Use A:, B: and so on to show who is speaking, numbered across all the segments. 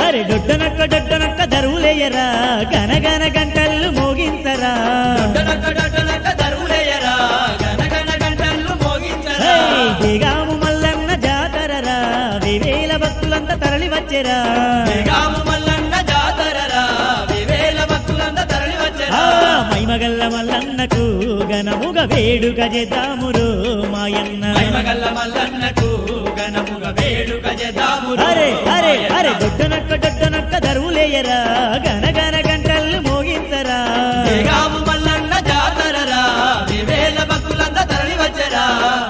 A: అరే డొడ్డనక్క డొడ్డనక్క దరువులేయరా గనగన గంటలు మోగించరా
B: డొడ్డనక్క డొడ్డనక్క దరువులేయరా గనగన గంటలు మోగించరా
A: హే, దిగాము మల్లన్న జాతరరా వివేల భక్తులంతా తరలి వచ్చెరా
B: దిగాము మల్లన్న జాతరరా వివేల భక్తులంతా తరలి
A: ఆ,
B: వచ్చరా
A: మైమగల్ల మల్లన్నకు గనముగ వేడుక చేద్దామురు మాయన్న
B: మహిమగల్ల మల్లన్నకు ఘనముగ వేడుక చేద్దాము
A: అరే అరే అరే డొడ్డనక్క డొడ్డనక్క దరువులేయరా గనగన గంటలు మోగించరా
B: దిగాము మల్లన్న జాతరరా వివేల భక్తులంతా తరలి వచ్చరా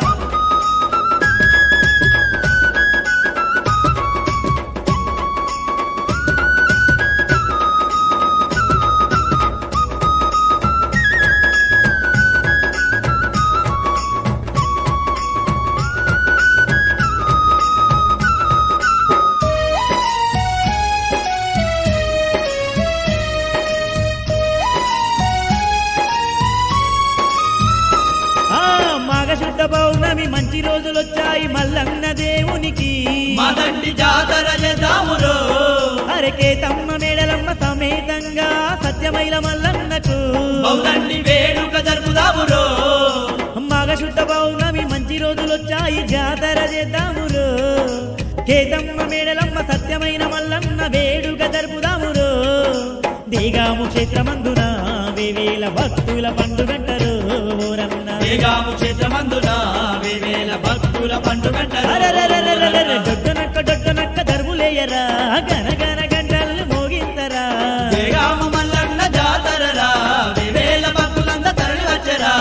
A: ఆ మాఘశుద్ధ పౌర్ణమి మంచి రోజులొచ్చాయి మల్లన్న దేవునికి
B: మదండి జాతర చేద్దామురో
A: అరకే తమ్మ మేడలమ్మ సమేతంగా సత్యమైల మల్లన్నకు
B: మౌదండి వేడుక జరుపుదామురో
A: మాఘశుద్ధ పౌర్ణమి మంచి రోజులొచ్చాయి జాతర చేద్దామురు కేతమ్మ మేడలమ్మ సత్యమైన మల్లన్న వేడుక జరుపుదామురు దిగాము క్షేత్రమందున వేవేల భక్తుల పండుగంటరు ఓరన్న
B: దిగాము క్షేత్రమందున వివేల భక్తుల పండుగంటారు
A: అరెరెరెరెరెరె, డొడ్డనక్క డొడ్డనక్క దరువులేయరా గనగన గంటలు మోగించరా
B: దిగాము మల్లన్న జాతరరా వివేల భక్తులంతా తరలి వచ్చరా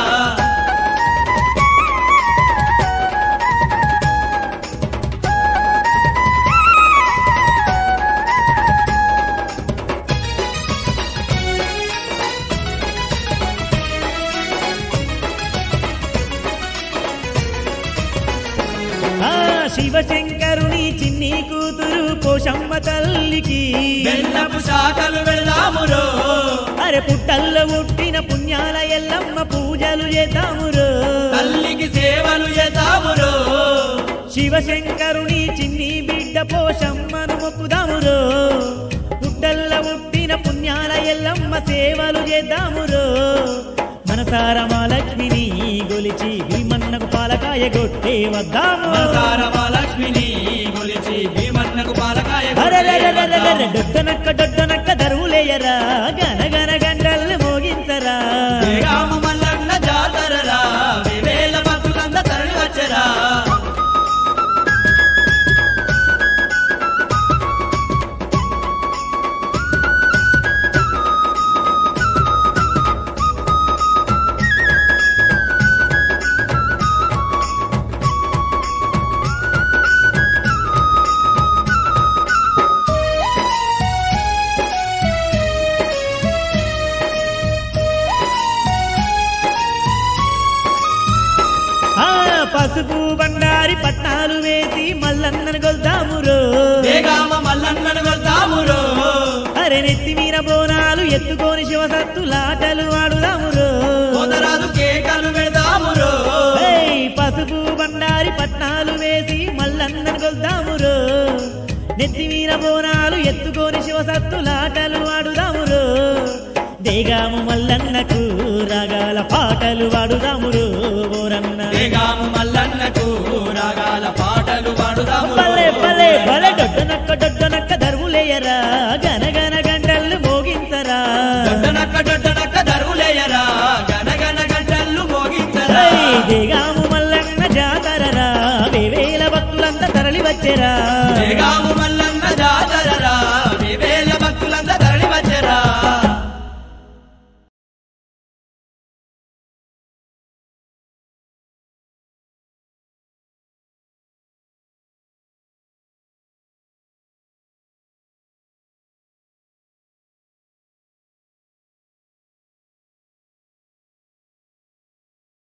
A: ఆ శివశంకరుని చిన్ని కూతురు పోషమ్మ తల్లికి
B: బెల్లపు శాఖలు వెళదామురో
A: అరె పుట్టల్లో పుట్టిన పుణ్యాల ఎల్లమ్మ పూజలు చేద్దామురు
B: తల్లికి సేవలు చేద్దామురో
A: శివశంకరుని చిన్ని బిడ్డ పోషమ్మను మొక్కుదామురు పుట్టల్లో పుట్టిన పుణ్యాల ఎల్లమ్మ సేవలు చేద్దామురు మనసార మా లక్ష్మిని గొలిచి భీమన్నకు పాలకాయ గొట్టే వద్దాము
B: మనసార మహాలక్ష్మిని కొలిచి భీమన్నకు పాలకాయ
A: అరెరెరెరెరెరె, డొడ్డనక్క డొడ్డనక్క దరువులేయరా గనగన గంటలు మోగించరా
B: దిగాము మల్లన్న జాతరరా వివేల భక్తులంతా తరలి వచ్చరా
A: ఆ పసుపు బండారి పట్నాలు వేసి మల్లన్నను గొల్దామురో
B: దిగామ మల్లన్నను కొడతామురో
A: అరె నెత్తి మీర బోనాలు ఎత్తుకొని శివసత్తులాటలు ఆడుదామురో
B: పోతరాజు కేకలు పెడతామురో
A: ఏయ్, పసుపు బండారి పట్నాలు వేసి మల్లన్నను గొల్దామురో నెత్తి మీర బోనాలు ఎత్తుకొని శివసత్తులాటలు ఆడుదామురో దేగాము మల్లన్నకు రాగాల పాటలు వాడుదామురు ఓరన్న
B: దిగాము మల్లన్నకు రాగాల పాటలు పాడుదాము
A: పల్లె పల్లె పల్లె డొడ్డనక్క డొడ్డనక్క దరువులేయరా గనగన గంటలు మోగించరా
B: దొడ్డనక్క దొడ్డనక్క దరువులేయరా గనగన గంటలు మోగించరా
A: ఏయ్, దిగాము మల్లన్న జాతరరా వేవేల భక్తులంతా తరలి వచ్చెరా
B: దిగాము మల్ల